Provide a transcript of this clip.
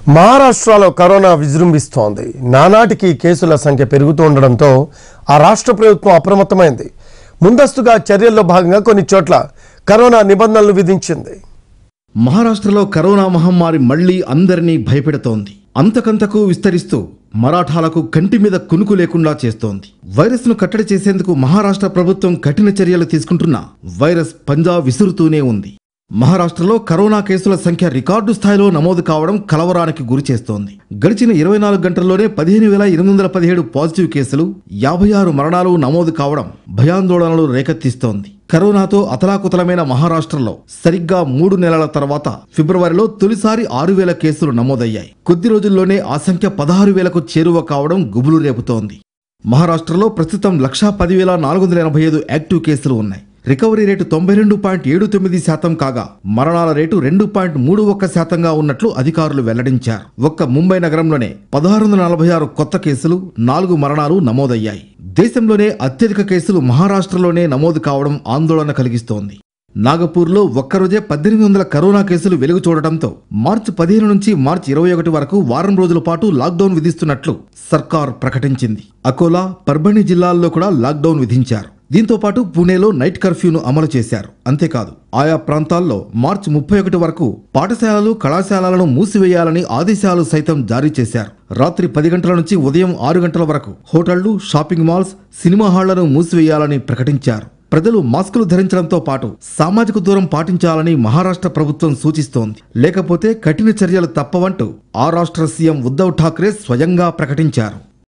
మహారాష్ట్రలో కరోనా విజృంభిస్తోంది నానాటికి కేసుల సంఖ్య పెరుగుతుండడంతో ఆ రాష్ట్ర ప్రభుత్వం అప్రమత్తమైంది ముందస్తుగా చర్యల్లో భాగంగా కొన్ని చోట్ల కరోనా నిబంధనలు విధించింది మహారాష్ట్రలో కరోనా మహమ్మారి మళ్లీ అందరినీ భయపెడుతోంది అంతకంతకు విస్తరిస్తూ మరాఠాలకు కంటి మీద కునుకు లేకుండా చేస్తోంది వైరస్ను కట్టడి చేసేందుకు మహారాష్ట్ర ప్రభుత్వం కఠిన చర్యలు తీసుకుంటున్నా వైరస్ పంజా విసురుతూనే ఉంది మహారాష్ట్రలో కరోనా కేసుల సంఖ్య రికార్డు స్థాయిలో నమోదు కావడం కలవరానికి గురి చేస్తోంది గడిచిన ఇరవై నాలుగు గంటల్లోనే పదిహేను వేల ఎనిమిది వందల పదిహేడు పాజిటివ్ కేసులు యాభై ఆరు మరణాలు నమోదు కావడం భయాందోళనలు రేకెత్తిస్తోంది కరోనాతో అతలాకుతలమైన మహారాష్ట్రలో సరిగ్గా మూడు నెలల తర్వాత ఫిబ్రవరిలో తొలిసారి ఆరు వేల కేసులు నమోదయ్యాయి కొద్ది రోజుల్లోనే ఆ సంఖ్య పదహారు వేలకు చేరువ కావడం గుబులు రేపుతోంది మహారాష్ట్రలో ప్రస్తుతం లక్షా పదివేల నాలుగు వందల ఎనభై ఐదు యాక్టివ్ కేసులు ఉన్నాయి రికవరీ రేటు తొంభై రెండు పాయింట్ ఏడు తొమ్మిది శాతం కాగా మరణాల రేటు రెండు పాయింట్ మూడు ఒక్క శాతంగా ఉన్నట్లు అధికారులు వెల్లడించారు ఒక్క ముంబై నగరంలోనే పదహారు వందల నలభై ఆరు కొత్త కేసులు నాలుగు మరణాలు నమోదయ్యాయి దేశంలోనే అత్యధిక కేసులు మహారాష్ట్రలోనే నమోదు కావడం ఆందోళన కలిగిస్తోంది నాగపూర్లో ఒక్కరోజే పద్దెనిమిది వందల కరోనా కేసులు వెలుగు చూడటంతో మార్చి పదిహేను నుంచి మార్చి ఇరవై ఒకటి వరకు వారం రోజుల పాటు లాక్డౌన్ విధిస్తున్నట్లు సర్కార్ ప్రకటించింది అకోలా పర్బణి జిల్లాల్లో కూడా లాక్డౌన్ విధించారు దీంతో పాటు పూణేలో నైట్ కర్ఫ్యూను అమలు చేశారు అంతేకాదు ఆయా ప్రాంతాల్లో మార్చి ముప్పై ఒకటి వరకు పాఠశాలలు కళాశాలలను మూసివేయాలని ఆదేశాలు సైతం జారీ చేశారు రాత్రి పది గంటల నుంచి ఉదయం ఆరు గంటల వరకు హోటళ్లు షాపింగ్ మాల్స్ సినిమా హాళ్లను మూసివేయాలని ప్రకటించారు ప్రజలు మాస్కులు ధరించడంతో పాటు సామాజిక దూరం పాటించాలని మహారాష్ట్ర ప్రభుత్వం సూచిస్తోంది లేకపోతే కఠిన చర్యలు తప్పవంటూ ఆ రాష్ట్ర సీఎం ఉద్ధవ్ ఠాక్రే స్వయంగా ప్రకటించారు